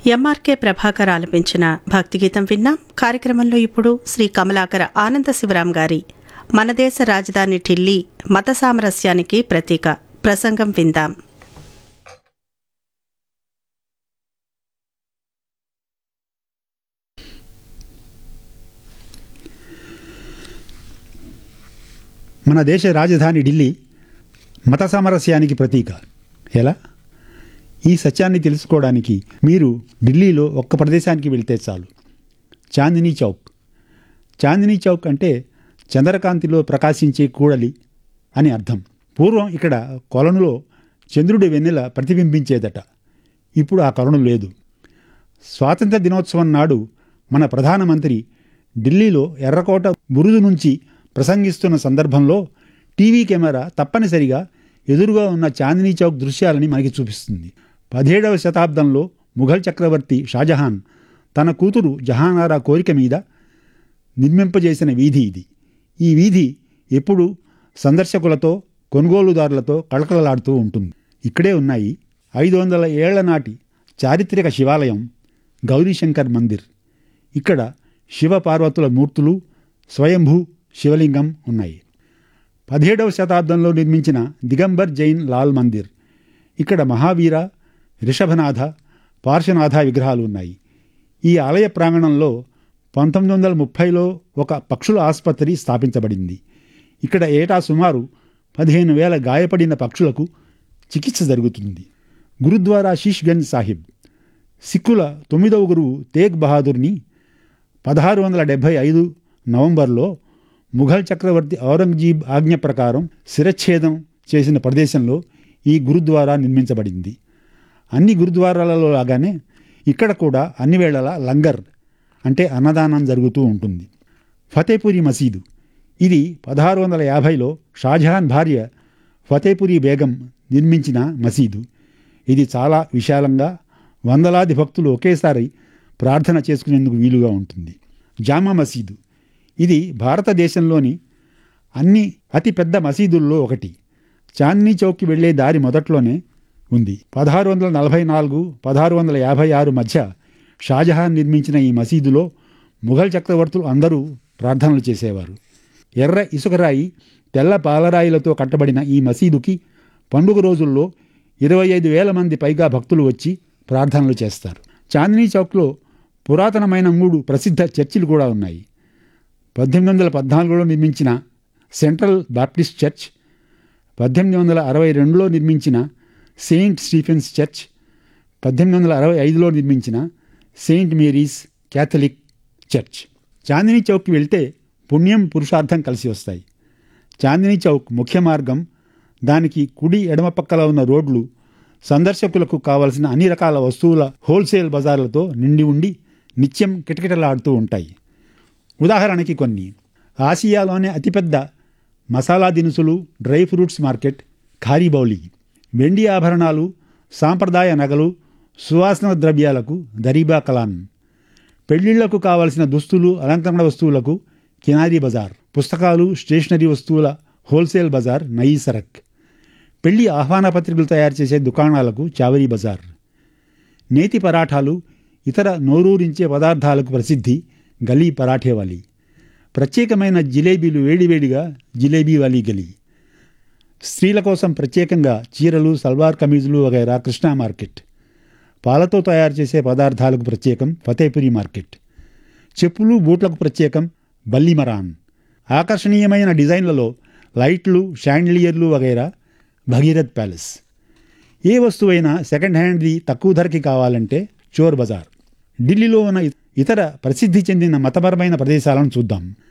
MRK Prabhakar ఆలపించిన భక్తిగీతం విన్నాం కార్యక్రమంలో ఇప్పుడు శ్రీ కమలాకర ఆనంద శివరాం గారి మన దేశ రాజధాని ఢిల్లీ మత సామరస్యానికి ప్రతీక ప్రసంగం విందాం మన దేశ రాజధాని ఢిల్లీ మత సామరస్యానికి ప్రతీక ఎలా ఈ సత్యాన్ని తెలుసుకోవడానికి మీరు ఢిల్లీలో ఒక్క ప్రదేశానికి వెళ్తే చాలు చాందినీ చౌక్ చాందినీ చౌక్ అంటే చంద్రకాంతిలో ప్రకాశించే కూడలి అని అర్థం పూర్వం ఇక్కడ కొలనులో చంద్రుడి వెన్నెల ప్రతిబింబించేదట ఇప్పుడు ఆ కొలను లేదు స్వాతంత్ర దినోత్సవం నాడు మన ప్రధానమంత్రి ఢిల్లీలో ఎర్రకోట బురుజు నుంచి ప్రసంగిస్తున్న సందర్భంలో టీవీ కెమెరా తప్పనిసరిగా ఎదురుగా ఉన్న చాందినీ చౌక్ దృశ్యాలని మనకి చూపిస్తుంది పదిహేడవ శతాబ్దంలో ముఘల్ చక్రవర్తి షాజహాన్ తన కూతురు జహానారా కోరిక మీద నిర్మింపజేసిన వీధి ఇది ఈ వీధి ఎప్పుడు సందర్శకులతో కొనుగోలుదారులతో కళకళలాడుతూ ఉంటుంది ఇక్కడే ఉన్నాయి ఐదు వందల ఏళ్ల నాటి చారిత్రక శివాలయం గౌరీశంకర్ మందిర్ ఇక్కడ శివ పార్వతుల మూర్తులు స్వయంభూ శివలింగం ఉన్నాయి పదిహేడవ శతాబ్దంలో నిర్మించిన దిగంబర్ జైన్ లాల్ మందిర్ ఇక్కడ మహావీర రిషభనాథ పార్శ్వనాథ విగ్రహాలు ఉన్నాయి ఈ ఆలయ ప్రాంగణంలో పంతొమ్మిది వందల ముప్పైలో ఒక పక్షుల ఆసుపత్రి స్థాపించబడింది ఇక్కడ ఏటా సుమారు పదిహేను వేల గాయపడిన పక్షులకు చికిత్స జరుగుతుంది గురుద్వారా శీష్గంజ్ సాహిబ్ సిక్కుల తొమ్మిదవ గురువు తేగ్ బహాదూర్ని పదహారు వందల డెబ్భై ఐదు నవంబర్లో ముఘల్ చక్రవర్తి ఔరంగజీబ్ ఆజ్ఞ ప్రకారం శిరచ్ఛేదం చేసిన ప్రదేశంలో ఈ గురుద్వారా నిర్మించబడింది అన్ని గురుద్వారాలలో లాగానే ఇక్కడ కూడా అన్ని వేళలా లంగర్ అంటే అన్నదానం జరుగుతూ ఉంటుంది ఫతేపురి మసీదు ఇది పదహారు వందల యాభైలో షాజహాన్ భార్య ఫతేపురి బేగం నిర్మించిన మసీదు ఇది చాలా విశాలంగా వందలాది భక్తులు ఒకేసారి ప్రార్థన చేసుకునేందుకు వీలుగా ఉంటుంది జామా మసీదు ఇది భారతదేశంలోని అన్ని అతిపెద్ద మసీదుల్లో ఒకటి చాందినీ చౌక్కి వెళ్లే దారి మొదట్లోనే ఉంది పదహారు వందల నలభై నాలుగు పదహారు వందల యాభై ఆరు మధ్య షాజహాన్ నిర్మించిన ఈ మసీదులో ముఘల్ చక్రవర్తులు అందరూ ప్రార్థనలు చేసేవారు ఎర్ర ఇసుకరాయి తెల్ల పాలరాయిలతో కట్టబడిన ఈ మసీదుకి పండుగ రోజుల్లో ఇరవై ఐదు వేల మంది పైగా భక్తులు వచ్చి ప్రార్థనలు చేస్తారు చాందినీ చౌక్లో పురాతనమైన మూడు ప్రసిద్ధ చర్చిలు కూడా ఉన్నాయి పద్దెనిమిది వందల పద్నాలుగులో నిర్మించిన సెంట్రల్ బాప్టిస్ట్ చర్చ్ పద్దెనిమిది వందల అరవై రెండులో నిర్మించిన సెయింట్ స్టీఫెన్స్ చర్చ్ పద్దెనిమిది వందల అరవై ఐదులో నిర్మించిన Saint Mary's Catholic church Chandni చౌక్కి వెళ్తే పుణ్యం పురుషార్థం కలిసి వస్తాయి చాందినీ చౌక్ ముఖ్య మార్గం దానికి కుడి ఎడమ పక్కల ఉన్న రోడ్లు సందర్శకులకు కావలసిన అన్ని రకాల వస్తువుల హోల్సేల్ బజార్లతో నిండి ఉండి నిత్యం కిటకిటలాడుతూ ఉంటాయి ఉదాహరణకి కొన్ని ఆసియాలోనే అతిపెద్ద మసాలా దినుసులు డ్రై ఫ్రూట్స్ మార్కెట్ ఖారీబౌలి వెండి ఆభరణాలు సాంప్రదాయ నగలు సువాసన ద్రవ్యాలకు దరీబా కలాన్ పెళ్లిళ్లకు కావలసిన దుస్తులు అలంకరణ వస్తువులకు కినారీ బజార్ పుస్తకాలు స్టేషనరీ వస్తువుల హోల్సేల్ బజార్ నయీ సరక్ పెళ్లి ఆహ్వాన పత్రికలు తయారు చేసే దుకాణాలకు చావరీ బజార్ నేతి పరాఠాలు ఇతర నోరూరించే పదార్థాలకు ప్రసిద్ధి గలీ పరాఠేవాలి ప్రత్యేకమైన జిలేబీలు వేడివేడిగా జిలేబీ వాలీ గలీ స్త్రీల కోసం ప్రత్యేకంగా చీరలు సల్వార్ కమీజులు వగైరా కృష్ణా మార్కెట్ పాలతో తయారు చేసే పదార్థాలకు ప్రత్యేకం ఫతేపురి మార్కెట్ చెప్పులు బూట్లకు ప్రత్యేకం బల్లిమరాన్ ఆకర్షణీయమైన డిజైన్లలో లైట్లు షాండిలియర్లు వగైరా భగీరథ్ ప్యాలెస్ ఏ వస్తువైనా సెకండ్ హ్యాండ్ది తక్కువ ధరకి కావాలంటే చోర్ బజార్ ఢిల్లీలో ఉన్న ఇతర ప్రసిద్ధి చెందిన మతపరమైన ప్రదేశాలను చూద్దాం